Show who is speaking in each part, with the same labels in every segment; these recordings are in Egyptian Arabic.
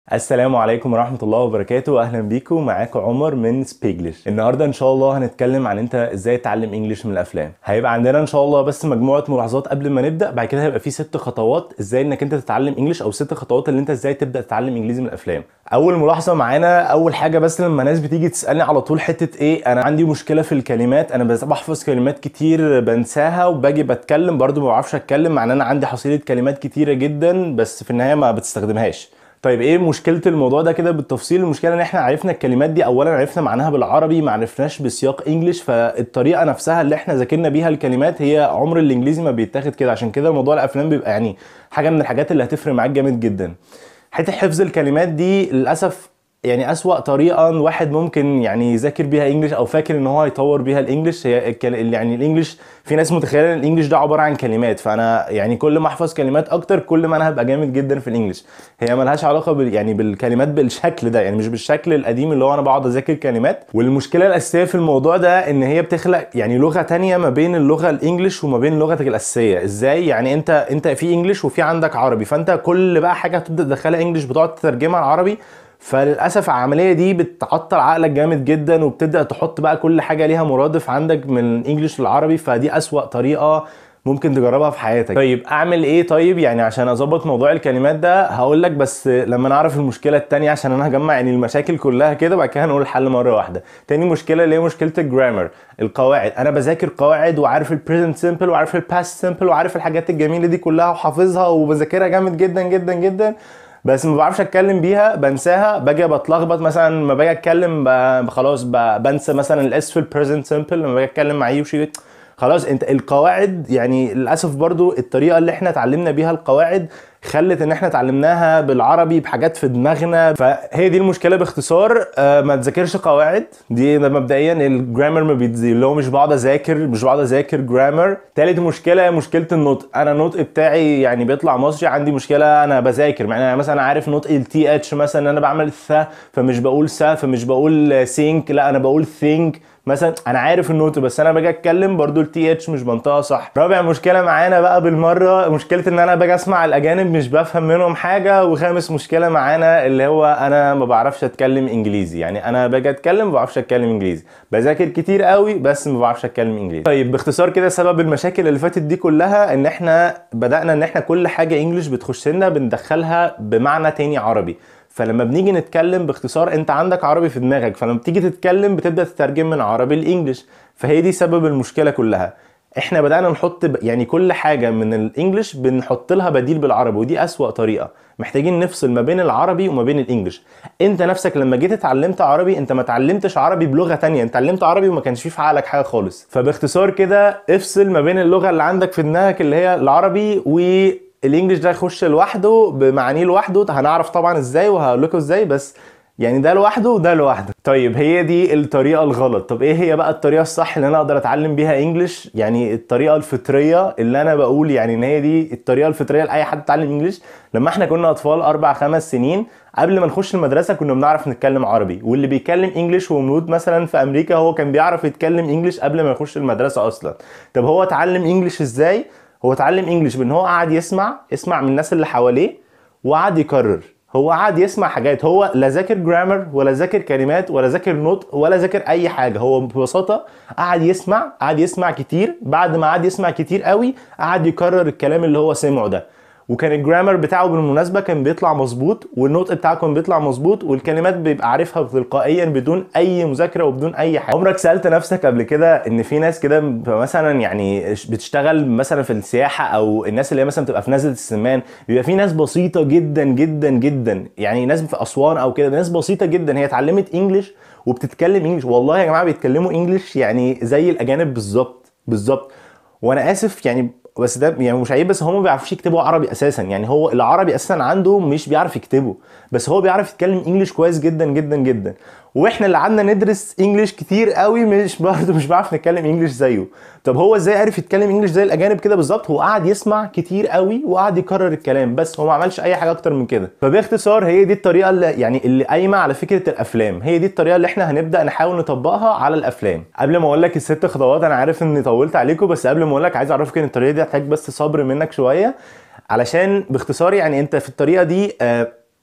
Speaker 1: السلام عليكم ورحمة الله وبركاته أهلا بيكم معاكم عمر من سبيجلش النهاردة إن شاء الله هنتكلم عن أنت إزاي تتعلم إنجليش من الأفلام هيبقى عندنا إن شاء الله بس مجموعة ملاحظات قبل ما نبدأ بعد كده هيبقى في ست خطوات إزاي إنك أنت تتعلم إنجليش أو ست خطوات اللي أنت إزاي تبدأ تتعلم إنجليزي من الأفلام أول ملاحظة معانا أول حاجة بس لما ناس بتيجي تسألني على طول حتة إيه أنا عندي مشكلة في الكلمات أنا بس بحفظ كلمات كتير بنساها وباجي بتكلم برضو ما بعرفش أتكلم مع إن أنا عندي حصيلة كلمات كتيرة جدا بس في النهاية ما بتستخدمهاش طيب ايه مشكله الموضوع ده كده بالتفصيل المشكله ان احنا عرفنا الكلمات دي اولا عرفنا معناها بالعربي ما عرفناش بسياق انجليش فالطريقه نفسها اللي احنا ذاكرنا بيها الكلمات هي عمر الانجليزي ما بيتاخد كده عشان كده موضوع الافلام بيبقى يعني حاجه من الحاجات اللي هتفرق معاك جامد جدا حته حفظ الكلمات دي للاسف يعني أسوأ طريقة واحد ممكن يعني يذاكر بيها انجلش او فاكر ان هو يطور بيها الانجليش هي الكل... يعني الانجليش في ناس متخيله ان الانجليش ده عباره عن كلمات فانا يعني كل ما احفظ كلمات اكتر كل ما انا هبقى جامد جدا في الانجليش هي ملهاش علاقه بال... يعني بالكلمات بالشكل ده يعني مش بالشكل القديم اللي هو انا بقعد اذاكر كلمات والمشكله الاساسيه في الموضوع ده ان هي بتخلق يعني لغه تانية ما بين اللغه الانجليش وما بين لغتك الاساسيه ازاي يعني انت انت في انجليش وفي عندك عربي فانت كل بقى حاجه تبدا تدخلها انجليش بتقعد تترجمها العربي فللاسف العمليه دي بتعطل عقلك جامد جدا وبتبدا تحط بقى كل حاجه ليها مرادف عندك من الانجليش للعربي فدي اسوا طريقه ممكن تجربها في حياتك طيب اعمل ايه طيب يعني عشان اظبط موضوع الكلمات ده هقول لك بس لما نعرف المشكله التانية عشان انا هجمع يعني المشاكل كلها كده بعد كده هنقول الحل مره واحده تاني مشكله اللي هي مشكله الجرامر القواعد انا بذاكر قواعد وعارف البريزنت سيمبل وعارف الباست سيمبل وعارف الحاجات الجميله دي كلها وحافظها وبذاكرها جامد جدا جدا جدا بس ما بعرفش اتكلم بيها بنساها باجي بتلخبط مثلا لما باجي اتكلم ب- خلاص ب- بنسى مثلا الاس في البريزنت سيمبل لما باجي اتكلم مع يوشي خلاص انت القواعد يعني للاسف برضو الطريقه اللي احنا اتعلمنا بيها القواعد خلت ان احنا اتعلمناها بالعربي بحاجات في دماغنا فهي دي المشكله باختصار آه ما تذاكرش قواعد دي ده مبدئيا الجرامر ما بيتزي اللي هو مش بقعد اذاكر مش بقعد اذاكر جرامر تالت مشكله هي مشكله النطق انا النطق بتاعي يعني بيطلع مصري عندي مشكله انا بذاكر مع انا مثلا عارف نطق التي اتش مثلا ان انا بعمل ث فمش بقول س فمش بقول سينك لا انا بقول ثينك مثلا انا عارف النوت بس انا باجي اتكلم برضو التي اتش مش بنطقها صح رابع مشكله معانا بقى بالمره مشكله ان انا باجي اسمع الاجانب مش بفهم منهم حاجه وخامس مشكله معانا اللي هو انا ما بعرفش اتكلم انجليزي يعني انا باجي اتكلم ما بعرفش اتكلم انجليزي بذاكر كتير قوي بس ما بعرفش اتكلم انجليزي طيب باختصار كده سبب المشاكل اللي فاتت دي كلها ان احنا بدانا ان احنا كل حاجه انجلش بتخش لنا بندخلها بمعنى تاني عربي فلما بنيجي نتكلم باختصار انت عندك عربي في دماغك فلما بتيجي تتكلم بتبدا تترجم من عربي لانجلش فهي دي سبب المشكله كلها احنا بدانا نحط ب... يعني كل حاجه من الانجليش بنحط لها بديل بالعربي ودي اسوا طريقه محتاجين نفصل ما بين العربي وما بين الانجليش انت نفسك لما جيت اتعلمت عربي انت ما اتعلمتش عربي بلغه تانية انت اتعلمت عربي وما كانش فيه في عقلك حاجه خالص فباختصار كده افصل ما بين اللغه اللي عندك في دماغك اللي هي العربي و الانجليش ده يخش لوحده بمعانيه لوحده هنعرف طبعا ازاي وهقول لكم ازاي بس يعني ده لوحده وده لوحده طيب هي دي الطريقه الغلط طب ايه هي بقى الطريقه الصح اللي انا اقدر اتعلم بيها انجليش يعني الطريقه الفطريه اللي انا بقول يعني ان هي دي الطريقه الفطريه لاي حد يتعلم انجليش لما احنا كنا اطفال اربع خمس سنين قبل ما نخش المدرسه كنا بنعرف نتكلم عربي واللي بيتكلم انجليش ومولود مثلا في امريكا هو كان بيعرف يتكلم انجليش قبل ما يخش المدرسه اصلا طب هو اتعلم انجليش ازاي هو اتعلم انجليش بان هو قعد يسمع يسمع من الناس اللي حواليه وقعد يكرر هو قعد يسمع حاجات هو لا ذاكر جرامر ولا ذاكر كلمات ولا ذاكر نطق ولا ذاكر اي حاجه هو ببساطه قعد يسمع قعد يسمع كتير بعد ما قعد يسمع كتير قوي قعد يكرر الكلام اللي هو سمعه ده وكان الجرامر بتاعه بالمناسبه كان بيطلع مظبوط والنطق بتاعه كان بيطلع مظبوط والكلمات بيبقى عارفها تلقائيا بدون اي مذاكره وبدون اي حاجه عمرك سالت نفسك قبل كده ان في ناس كده مثلا يعني بتشتغل مثلا في السياحه او الناس اللي هي مثلا بتبقى في نزله السمان بيبقى في ناس بسيطه جدا جدا جدا يعني ناس في اسوان او كده ناس بسيطه جدا هي اتعلمت انجليش وبتتكلم انجليش والله يا جماعه بيتكلموا انجليش يعني زي الاجانب بالظبط بالظبط وانا اسف يعني بس ده يعني مش عيب بس هم ما بيعرفوش يكتبوا عربي اساسا يعني هو العربي اساسا عنده مش بيعرف يكتبه بس هو بيعرف يتكلم انجليش كويس جدا جدا جدا واحنا اللي قعدنا ندرس انجليش كتير قوي مش برضه مش بعرف نتكلم انجليش زيه طب هو ازاي عرف يتكلم انجليش زي الاجانب كده بالظبط هو قعد يسمع كتير قوي وقعد يكرر الكلام بس هو ما عملش اي حاجه اكتر من كده فباختصار هي دي الطريقه اللي يعني اللي قايمه على فكره الافلام هي دي الطريقه اللي احنا هنبدا نحاول نطبقها على الافلام قبل ما اقول لك الست خطوات انا عارف اني طولت عليكم بس قبل ما اقول لك عايز اعرفك ان الطريقه دي هتحتاج بس صبر منك شويه علشان باختصار يعني انت في الطريقه دي آه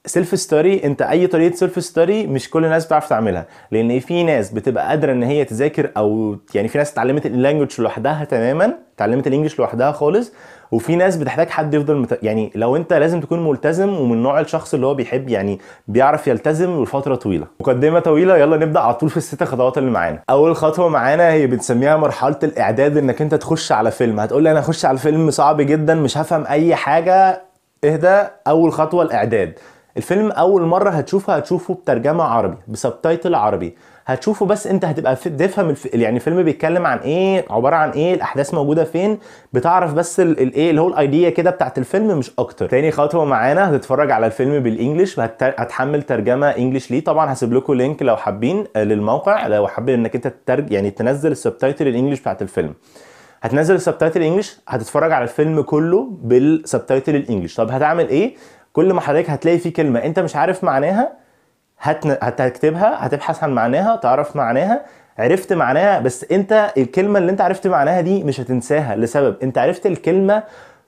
Speaker 1: سيلف ستوري انت اي طريقه سيلف ستوري مش كل الناس بتعرف تعملها لان في ناس بتبقى قادره ان هي تذاكر او يعني في ناس اتعلمت اللانجوج لوحدها تماما اتعلمت الانجليش لوحدها خالص وفي ناس بتحتاج حد يفضل مت... يعني لو انت لازم تكون ملتزم ومن نوع الشخص اللي هو بيحب يعني بيعرف يلتزم لفتره طويله مقدمه طويله يلا نبدا على طول في الست خطوات اللي معانا اول خطوه معانا هي بنسميها مرحله الاعداد انك انت تخش على فيلم هتقول لي انا اخش على فيلم صعب جدا مش هفهم اي حاجه اهدى اول خطوه الاعداد الفيلم اول مره هتشوفه هتشوفه بترجمه عربي بسبتايتل عربي هتشوفه بس انت هتبقى في- تفهم الف... يعني الفيلم بيتكلم عن ايه عباره عن ايه الاحداث موجوده فين بتعرف بس ال- الايه اللي هو الايديا كده بتاعت الفيلم مش اكتر تاني خطوه معانا هتتفرج على الفيلم بالانجلش وهت... هتحمل ترجمه انجلش ليه طبعا هسيب لكم لينك لو حابين آه، للموقع لو حابين انك انت تترج... يعني تنزل السبتايتل الانجليش بتاعت الفيلم هتنزل السبتايتل الانجليش هتتفرج على الفيلم كله بالسبتايتل الانجليش طب هتعمل ايه كل ما حضرتك هتلاقي فيه كلمه انت مش عارف معناها هتن... هتكتبها هتبحث عن معناها تعرف معناها عرفت معناها بس انت الكلمه اللي انت عرفت معناها دي مش هتنساها لسبب انت عرفت الكلمه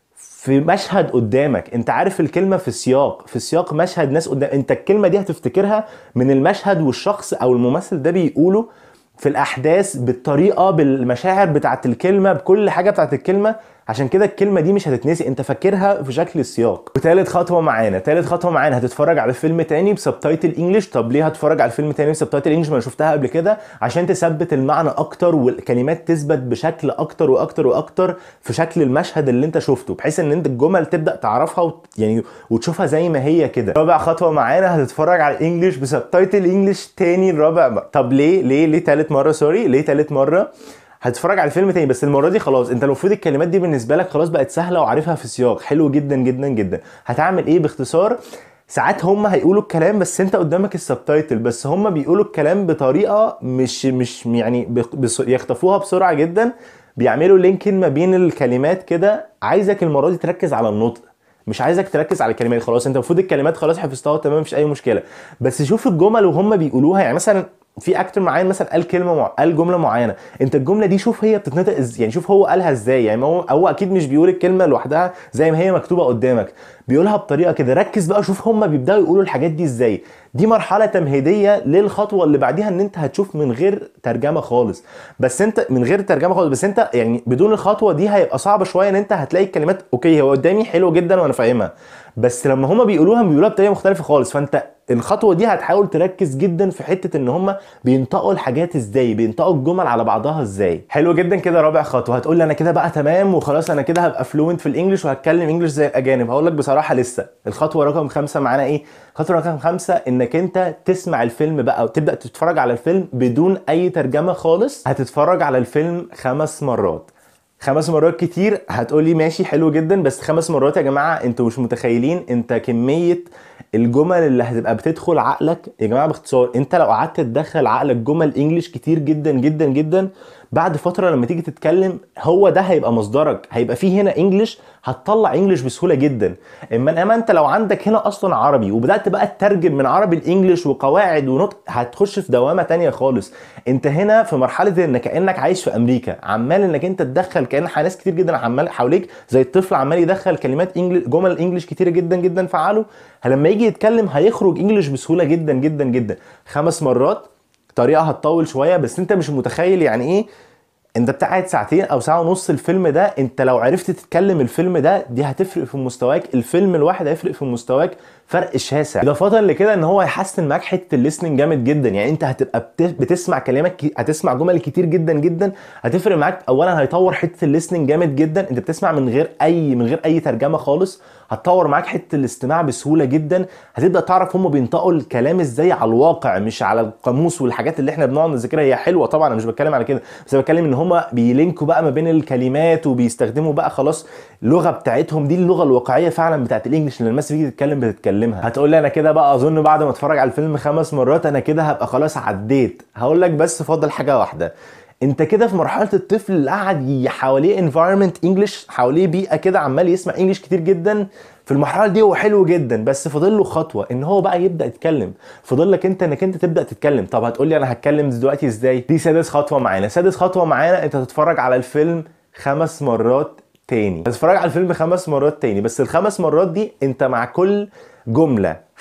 Speaker 1: في مشهد قدامك انت عارف الكلمه في سياق في سياق مشهد ناس قدام انت الكلمه دي هتفتكرها من المشهد والشخص او الممثل ده بيقوله في الاحداث بالطريقه بالمشاعر بتاعت الكلمه بكل حاجه بتاعت الكلمه عشان كده الكلمه دي مش هتتنسي انت فاكرها في شكل السياق وتالت خطوه معانا تالت خطوه معانا هتتفرج على فيلم تاني بسبتايتل انجلش طب ليه هتفرج على الفيلم تاني بسبتايتل انجلش ما انا شفتها قبل كده عشان تثبت المعنى اكتر والكلمات تثبت بشكل اكتر واكتر واكتر في شكل المشهد اللي انت شفته بحيث ان انت الجمل تبدا تعرفها وت... يعني وتشوفها زي ما هي كده رابع خطوه معانا هتتفرج على الانجليش بسبتايتل انجلش تاني رابع م- طب ليه ليه ليه تالت مره سوري ليه تالت مره هتتفرج على الفيلم تاني بس المره دي خلاص انت المفروض الكلمات دي بالنسبه لك خلاص بقت سهله وعارفها في سياق حلو جدا جدا جدا هتعمل ايه باختصار ساعات هم هيقولوا الكلام بس انت قدامك السبتايتل بس هم بيقولوا الكلام بطريقه مش مش يعني بخ- بس يخطفوها بسرعه جدا بيعملوا لينكين ما بين الكلمات كده عايزك المره دي تركز على النطق مش عايزك تركز على الكلمات خلاص انت المفروض الكلمات خلاص حفظتها تمام مفيش اي مشكله بس شوف الجمل وهم بيقولوها يعني مثلا في اكتر معين مثلا قال كلمه مع... قال جمله معينه انت الجمله دي شوف هي بتتنطق ازاي يعني شوف هو قالها ازاي يعني ما هو هو اكيد مش بيقول الكلمه لوحدها زي ما هي مكتوبه قدامك بيقولها بطريقه كده ركز بقى شوف هم بيبداوا يقولوا الحاجات دي ازاي دي مرحله تمهيديه للخطوه اللي بعديها ان انت هتشوف من غير ترجمه خالص بس انت من غير ترجمه خالص بس انت يعني بدون الخطوه دي هيبقى صعب شويه ان انت هتلاقي الكلمات اوكي هو قدامي حلو جدا وانا فاهمها بس لما هما بيقولوها بيقولوها بطريقه مختلفه خالص فانت الخطوه دي هتحاول تركز جدا في حته ان هما بينطقوا الحاجات ازاي بينطقوا الجمل على بعضها ازاي حلو جدا كده رابع خطوه هتقول لي انا كده بقى تمام وخلاص انا كده هبقى فلوينت في الانجليش وهتكلم انجليش زي الاجانب هقول لك بصراحه لسه الخطوه رقم خمسة معانا ايه خطوه رقم خمسة انك انت تسمع الفيلم بقى وتبدا تتفرج على الفيلم بدون اي ترجمه خالص هتتفرج على الفيلم خمس مرات خمس مرات كتير هتقولي ماشي حلو جدا بس خمس مرات يا جماعه انتوا مش متخيلين انت كميه الجمل اللي هتبقى بتدخل عقلك يا جماعه باختصار انت لو قعدت تدخل عقلك جمل انجليش كتير جدا جدا جدا بعد فتره لما تيجي تتكلم هو ده هيبقى مصدرك هيبقى فيه هنا انجليش هتطلع انجليش بسهوله جدا اما اما انت لو عندك هنا اصلا عربي وبدات بقى تترجم من عربي لانجليش وقواعد ونطق هتخش في دوامه تانية خالص انت هنا في مرحله ان كانك عايش في امريكا عمال انك انت تدخل كان ناس كتير جدا عمال حواليك زي الطفل عمال يدخل كلمات انجليش جمل انجليش كتيره جدا جدا في عقله لما يجي يتكلم هيخرج انجليش بسهوله جدا جدا جدا خمس مرات طريقه هتطول شويه بس انت مش متخيل يعني ايه انت بتقعد ساعتين او ساعه ونص الفيلم ده انت لو عرفت تتكلم الفيلم ده دي هتفرق في مستواك الفيلم الواحد هيفرق في مستواك فرق شاسع اضافه لكده ان هو هيحسن معاك حته الليسننج جامد جدا يعني انت هتبقى بت- بتسمع كلمات كي- هتسمع جمل كتير جدا جدا هتفرق معاك اولا هيطور حته الليسننج جامد جدا انت بتسمع من غير اي من غير اي ترجمه خالص هتطور معاك حته الاستماع بسهوله جدا هتبدا تعرف هم بينطقوا الكلام ازاي على الواقع مش على القاموس والحاجات اللي احنا بنقعد نذاكرها هي حلوه طبعا انا مش بتكلم على كده بس أنا بتكلم ان هم بيلينكوا بقى ما بين الكلمات وبيستخدموا بقى خلاص اللغه بتاعتهم دي اللغه الواقعيه فعلا بتاعت الانجليش اللي الناس بتيجي تتكلم بتتكلمها هتقول لي انا كده بقى اظن بعد ما اتفرج على الفيلم خمس مرات انا كده هبقى خلاص عديت هقول لك بس فاضل حاجه واحده انت كده في مرحله الطفل اللي قاعد ي- حواليه انفايرمنت انجلش حواليه بيئه كده عمال يسمع انجلش كتير جدا في المرحله دي هو حلو جدا بس فاضل له خطوه ان هو بقى يبدا يتكلم فاضل لك انت انك انت تبدا تتكلم طب هتقول لي انا هتكلم دلوقتي ازاي دي سادس خطوه معانا سادس خطوه معانا انت تتفرج على الفيلم خمس مرات تاني هتتفرج على الفيلم خمس مرات تاني بس الخمس مرات دي انت مع كل جمله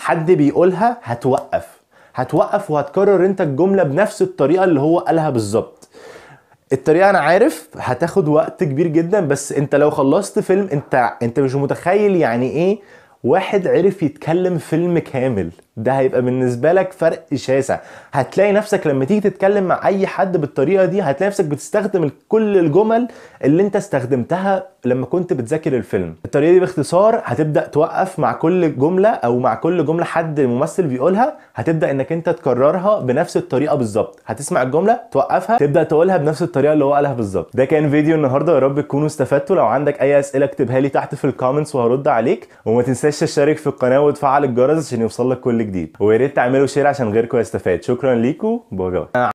Speaker 1: حد بيقولها هتوقف هتوقف وهتكرر انت الجمله بنفس الطريقه اللي هو قالها بالظبط الطريقه انا عارف هتاخد وقت كبير جدا بس انت لو خلصت فيلم انت انت مش متخيل يعني ايه واحد عرف يتكلم فيلم كامل ده هيبقى بالنسبه لك فرق شاسع هتلاقي نفسك لما تيجي تتكلم مع اي حد بالطريقه دي هتلاقي نفسك بتستخدم كل الجمل اللي انت استخدمتها لما كنت بتذاكر الفيلم الطريقه دي باختصار هتبدا توقف مع كل جمله او مع كل جمله حد ممثل بيقولها هتبدا انك انت تكررها بنفس الطريقه بالظبط هتسمع الجمله توقفها تبدا تقولها بنفس الطريقه اللي هو قالها بالظبط ده كان فيديو النهارده يا رب تكونوا استفدتوا لو عندك اي اسئله اكتبها لي تحت في الكومنتس وهرد عليك وما تنساش تشترك في القناه وتفعل الجرس عشان يوصلك كل جديد ويا ريت تعملوا شير عشان غيركم يستفاد شكرا ليكم باي باي